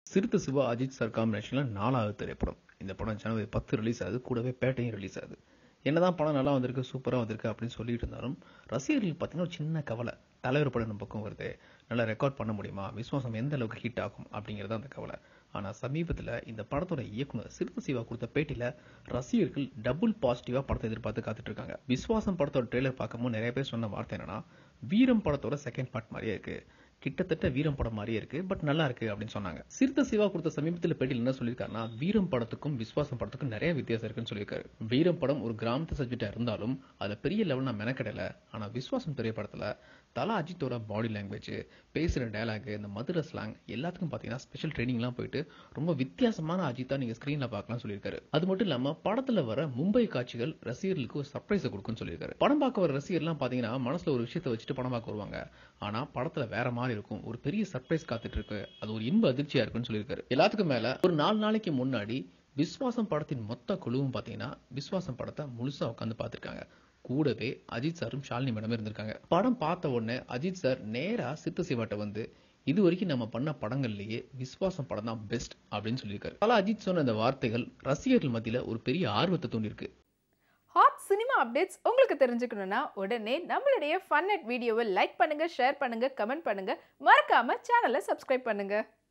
சிறுத்தை சிவா அஜித் சார் காம்பினேஷனில் நாலாவது திரைப்படம் இந்த படம் ஜனவரி பத்து ரிலீஸ் ஆகுது கூடவே பேட்டையும் ரிலீஸ் ஆகுது என்னதான் படம் நல்லா வந்திருக்கு சூப்பராக வந்திருக்கு அப்படின்னு சொல்லிட்டு இருந்தாலும் ரசிகர்களுக்கு பார்த்தீங்கன்னா ஒரு சின்ன கவலை தலைவர் படம் நம்ம பக்கம் வருது நல்லா ரெக்கார்ட் பண்ண முடியுமா விஸ்வாசம் எந்த அளவுக்கு ஹிட் ஆகும் அப்படிங்கிறது அந்த கவலை ஆனால் சமீபத்தில் இந்த படத்தோட இயக்குனர் சிறுத்தை சிவா கொடுத்த பேட்டியில் ரசிகர்கள் டபுள் பாசிட்டிவாக படத்தை எதிர்பார்த்து காத்துட்டு இருக்காங்க விஸ்வாசம் படத்தோட ட்ரெய்லர் பார்க்கும்போது நிறைய பேர் சொன்ன வார்த்தை என்னன்னா வீரம் படத்தோட செகண்ட் பார்ட் மாதிரியே இருக்கு கிட்டத்தட்ட வீரம் படம் மாதிரியே இருக்கு பட் நல்லா இருக்கு அப்படின்னு சொன்னாங்க சிறுத்தை சிவா கொடுத்த சமீபத்தில் பேட்டியில் என்ன சொல்லியிருக்காருன்னா வீரம் படத்துக்கும் விஸ்வாசம் படத்துக்கும் நிறைய வித்தியாசம் இருக்குன்னு சொல்லியிருக்காரு வீரம் படம் ஒரு கிராமத்து சப்ஜெக்டா இருந்தாலும் அதுல பெரிய லெவல் நான் மெனக்கடல ஆனா விஸ்வாசம் திரைப்படத்துல தலா அஜித்தோட பாடி லாங்குவேஜ் பேசுற டயலாக் இந்த மதுரை ஸ்லாங் எல்லாத்துக்கும் பாத்தீங்கன்னா ஸ்பெஷல் ட்ரைனிங்லாம் போயிட்டு ரொம்ப வித்தியாசமான அஜித்தா நீங்க ஸ்கிரீன்ல பார்க்கலாம் சொல்லியிருக்காரு அது மட்டும் இல்லாம படத்துல வர மும்பை காட்சிகள் ரசிகர்களுக்கு ஒரு சர்ப்ரைஸை கொடுக்கும்னு சொல்லியிருக்காரு படம் பார்க்க வர ரசிகர்லாம் பாத்தீங்கன்னா மனசுல ஒரு விஷயத்தை வச்சுட்டு படம் பார்க்க வருவாங்க ஆனா படத்துல வேற மாதிரி இருக்கும் ஒரு பெரிய சர்ப்ரைஸ் காத்துட்டு இருக்கு அது ஒரு இன்ப அதிர்ச்சியா இருக்குன்னு சொல்லியிருக்காரு எல்லாத்துக்கும் மேல ஒரு நாலு நாளைக்கு முன்னாடி விஸ்வாசம் படத்தின் மொத்த குழுவும் பாத்தீங்கன்னா விஸ்வாசம் படத்தை முழுசா உட்காந்து பார்த்திருக்காங்க கூடவே அஜித் சாரும் ஷாலினி மேடம் இருந்திருக்காங்க படம் பார்த்த உடனே அஜித் சார் நேரா சித்த சிவாட்ட வந்து இது வரைக்கும் நம்ம பண்ண படங்கள்லயே விஸ்வாசம் படம் தான் பெஸ்ட் அப்படின்னு சொல்லியிருக்காரு பல அஜித் சொன்ன இந்த வார்த்தைகள் ரசிகர்கள் மத்தியில ஒரு பெரிய ஆர்வத்தை தூண்டிருக்கு ஹாட் சினிமா அப்டேட்ஸ் உங்களுக்கு தெரிஞ்சுக்கணும்னா உடனே நம்மளுடைய ஃபன் அட் வீடியோவை லைக் பண்ணுங்க ஷேர் பண்ணுங்க கமெண்ட் பண்ணுங்க மறக்காம சேனலை சப்ஸ்கிரைப் பண்ணுங்க